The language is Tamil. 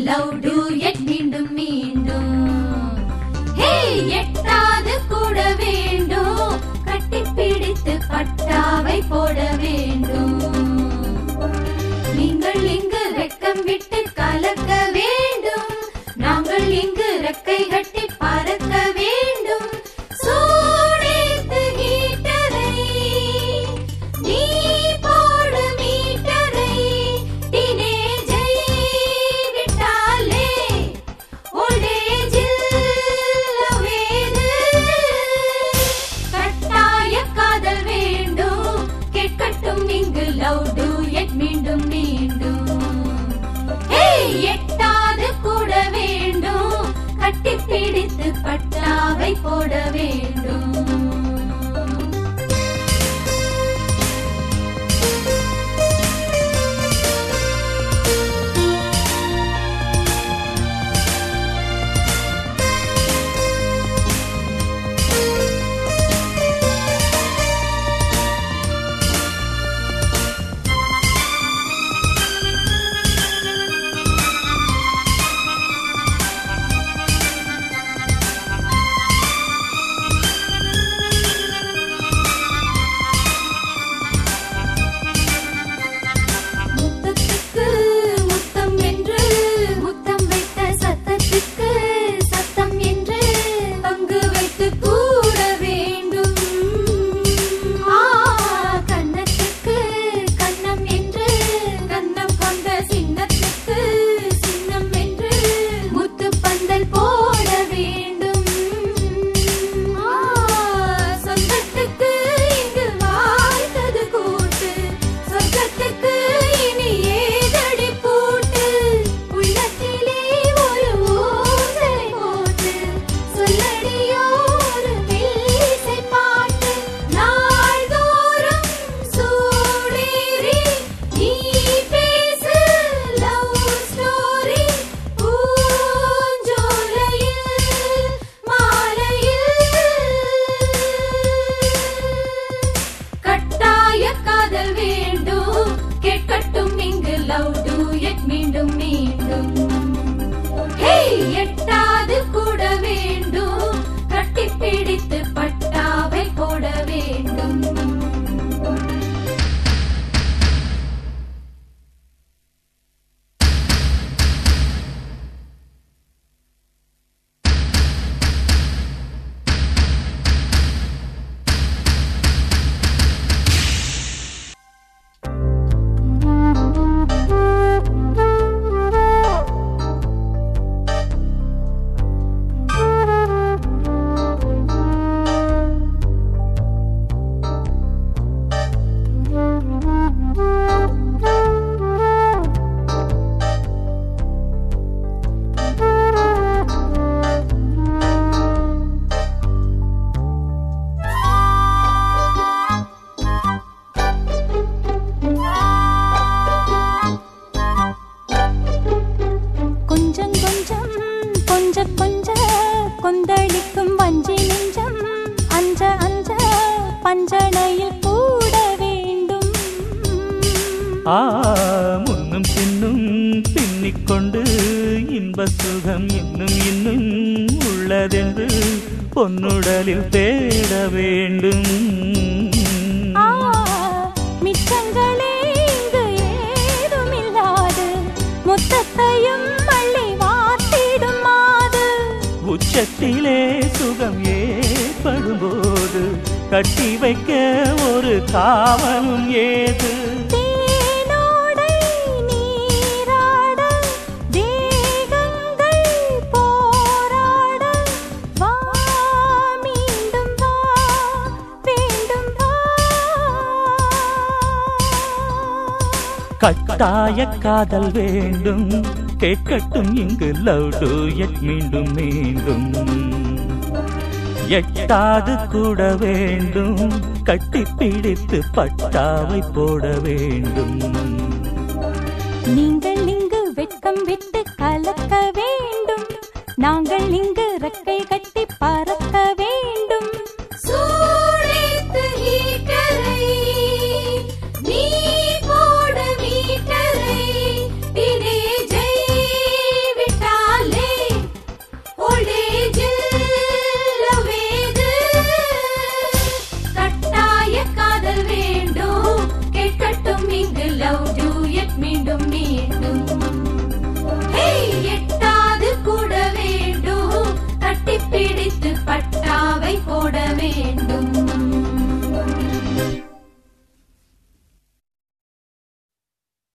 லவ் டூயட் மீண்டும் மீண்டும் ஹே எட்டாது கூட வேண்டும் கட்டிப்பிடித்து பட்டாவை போட வேண்டும் நீங்கள் இங்கு வெக்கம் விட்டு கலக்க வேண்டும் நாங்கள் இங்கு ரெக்கை கட்டி பறக்க வேண்டும் சூடேத்து ஹீட்டரை நீ போடு மீட்டரை டீனேஜை விட்டாலே ஓல்டேஜில் வேது கட்டாய காதல் வேண்டும் கேட்கட்டும் இங்கு லவ் டூயட் மீண்டும் மீண்டும் ஹே எட்டாது கூட வேண்டும் கட்டிப்பிடித்து பட்டாவை போட வேண்டும் முத்தத்துக்கு முத்தம் என்று முத்தம் வைத்த சத்தத்துக்கு சத்தம் என்று பங்கு வைத்து கூற வேண்டும் ஆ கன்னத்துக்கு கன்னம் என்று கன்னம் கொண்ட சின்னத்துக்கு சின்னம் என்று முத்து பந்தல் போட வேண்டும் ஆ சொந்தத்துக்கு இங்கு வாய்த்தது கூட்டு சொர்க்கத்துக்கு இனி ஏதடி பூட்டு உள்ளத்திலே ஒரு ஊசை போட்டு சொல்லடியோ ஒரு மெல்லிசை பாட்டு நாள்தோறும் சூடேறி நீ பேசு லவ் ஸ்டோரி பூஞ்சோலையில் மாலையில் கட்டாய காதல் வேண்டும் கேட்கட்டும் இங்கு லவ் டூயட் மீண்டும் மீண்டும் ஹே எட்டாது கூட வேண்டும் கட்டிப்பிடித்து பட்டாவை போட வேண்டும் கொஞ்சம் கொஞ்சம் கொஞ்ச கொஞ்ச கொந்தளிக்கும் வஞ்சி நெஞ்சம் அஞ்ச அஞ்ச பஞ்சனையில் கூட வேண்டும் ஆ முன்னும் பின்னும் பின்னிக்கொண்டு இன்ப சுகம் இன்னும் இன்னும் உள்ளதென்று பொன்னுடலில் தேட வேண்டும் ஆ, மிச்சங்களே இங்கு ஏதுமில்லாது முத்தத்தையும் அள்ளி வார்த்திடும் மாது உச்சத்திலே சுகம் ஏற்படும்போது கட்டி வைக்க ஒரு காவலும் ஏது தேனோடை நீராட தேகங்கள் போராட வா மீண்டும் வா வேண்டும் வா கட்டாய காதல் வேண்டும் கேட்கட்டும் இங்கு லவ் டூயட் மீண்டும் மீண்டும் எட்டாது கூட வேண்டும் கட்டிப்பிடித்து பட்டாவை போட வேண்டும் நீங்கள்